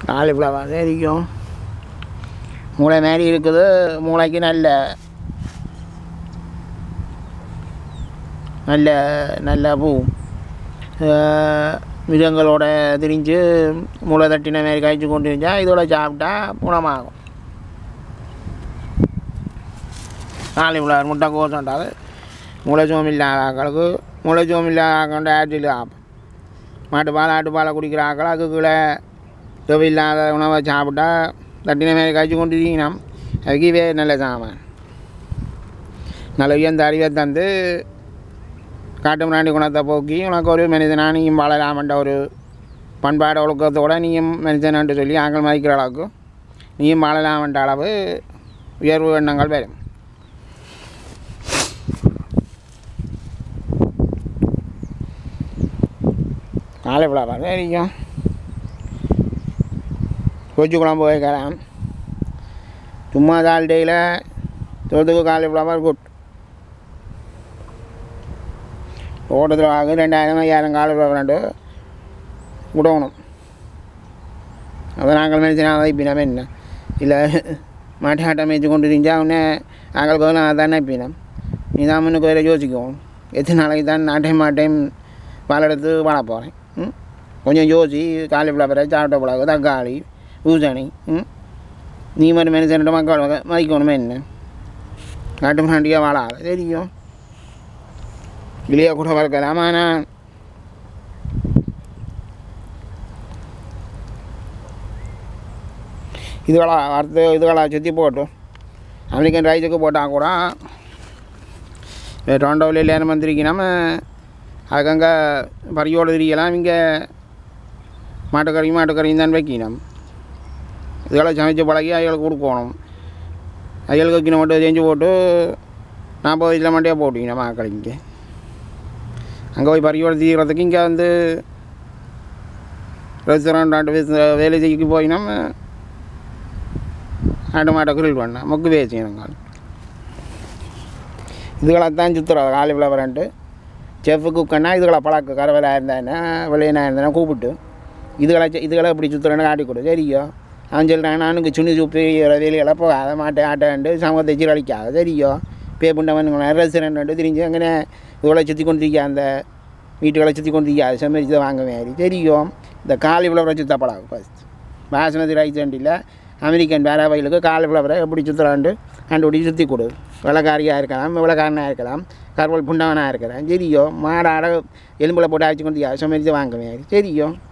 cauliflower சரிக்கும் மூளை மாதிரி இருக்குது மூளைக்கு நல்ல நல்ல நல்ல பூ அஹ் மிருகங்களோட திரிஞ்சு மூளை தட்டின மாதிரி கழிச்சு கொண்டு இருந்தால் இதோட சாப்பிட்டா குணமாகும் காலிஃப்ளவர் முட்டை கோசண்டாது முளைச்சோம் இல்லாத ஆக்களுக்கு முளைச்சோம் இல்லாத ஆக்கள் ஆட்டில் ஆகும் மாட்டுப்பால் ஆட்டுப்பாலை குடிக்கிற ஆக்கள் அதுக்குள்ளே தேவையில்லாத உணவை சாப்பிட்டா தட்டின மாதிரி கழிச்சு கொண்டு இருக்கணும் அதுக்கு இவே நல்ல சாமான் நல்ல உயர்ந்த அறிவை தந்து காட்டு முன்னாடி குணத்தை போக்கி உனக்கு ஒரு மனிதனாக நீயும் வாழலாமன்ற ஒரு பண்பாடு ஒழுக்கத்தோட நீயும் மனிதனன்று சொல்லி ஆக்கள் மதிக்கிற அளவுக்கு நீயும் வாழலாமன்ற அளவு உயர்வு எண்ணங்கள் வரும் காலிஃப்ளவர் சரிக்கும் கொச்சு குழம்பு வைக்கலாம் சும்மா தால் டேயில் தோத்துக்கு காலிஃப்ளவர் குட் ஓட்டத்தில் ஆகு ரெண்டாயிரம் ஐயாயிரம் காலிஃப்ளவர் ரெண்டு விடணும் அதை நாங்கள் மேய்ச்சினா அதை பின்னம் என்ன இல்லை மாட்டாட்டம் மேய்ச்சி கொண்டு இருந்தால் உடனே நாங்கள் கோலம் அதான் பின்னம் நீ தான் முன்னுக்கு வேறு யோசிக்கும் எத்தனை நாளைக்கு தான் நாட்டையும் மாட்டையும் பால் எடுத்து வாழ போகிறேன் ம் கொஞ்சம் யோசி காலிஃப்ளவரை சாப்பிட்ட பிறகு தக்காளி பூசணி ம் நீ மட்டும் மனுஷன்ட்டு மக்கள் வகை மதிக்கணுமே என்ன காட்டு மாண்டியாக வாழாது தெரியும் வெளியே கூட வளர்க்கலாம் ஆனால் இதுகளா அடுத்து இதுகளா சுற்றி போட்டும் அமெரிக்கன் ரைஸுக்கு போட்டால் கூட டொண்டோவில் இல்லைன்னு வந்திருக்கு நம்ம அதுக்கங்கே பறியோடு திரிக்கலாம் இங்கே மாட்டுக்கறியும் மாட்டுக்கறியும் தான் வைக்கணும் இதெல்லாம் சமைச்சு பழகி அவைகளுக்கு கொடுக்கணும் அவைகளுக்கு கிண மட்டும் செஞ்சு போட்டு நாற்பது வயசில் மட்டும் போட்டிங்க நம்ம ஆக்கள் இங்கே அங்கே போய் பறியோடு தீர்றதுக்கு இங்கே வந்து ரெஸ்டாரண்ட் ஆட்டு வேலை செய்ய போய் நம்ம ஆட்டு மாட்டை கிரில் பண்ணேன் மொக்கு பேசிங்க இதுகளைத்தான் சுற்றுறது காலிஃப்ளவரன்ட்டு செஃப்பு குக்கன்னா இதுகளை பழக்க கரவலாக இருந்தானே விளையனா இருந்தானே கூப்பிட்டு இதுகளை செ- இதுகளை இப்படி சுற்றுறேன்னு காட்டி கொடு சரியோ அவன் சொல்கிறான் நானுக்கு சுண்ணி சூப்பி வெளியில் போகாத மாட்டேன் ஆட்டாண்டு சமூகத்தை சீரழிக்காத சரியோ பே பண்ணவன் ரெஸ்டாரண்ட் திரிஞ்சு அங்கே இவ்வளோ சுற்றி கொண்டிருக்கா அந்த வீட்டுகளை சுற்றி கொண்டிருக்கா செம்மறிச்சு வாங்க மாதிரி தெரியும் இந்த காலிஃப்ளவரை சுத்தப்படாது ஃபஸ்ட் பாசனதி ரைஸ் இல்லை அமெரிக்கன் வேற வயலுக்கு காலிஃப்ளவரை எப்படி சுற்றுறாண்டு கண்டுபிடிச்சி சுற்றி கொடு வெள்ளக்காரியாக இருக்கலாம் வெள்ளக்காரனாக இருக்கலாம் கருவல் புண்டவனாக இருக்கலாம் சரியோ மாடாட எலும்பில் போட்டு அடிச்சு கொண்டு செம்மறிச்சு வாங்க மாதிரி தெரியும்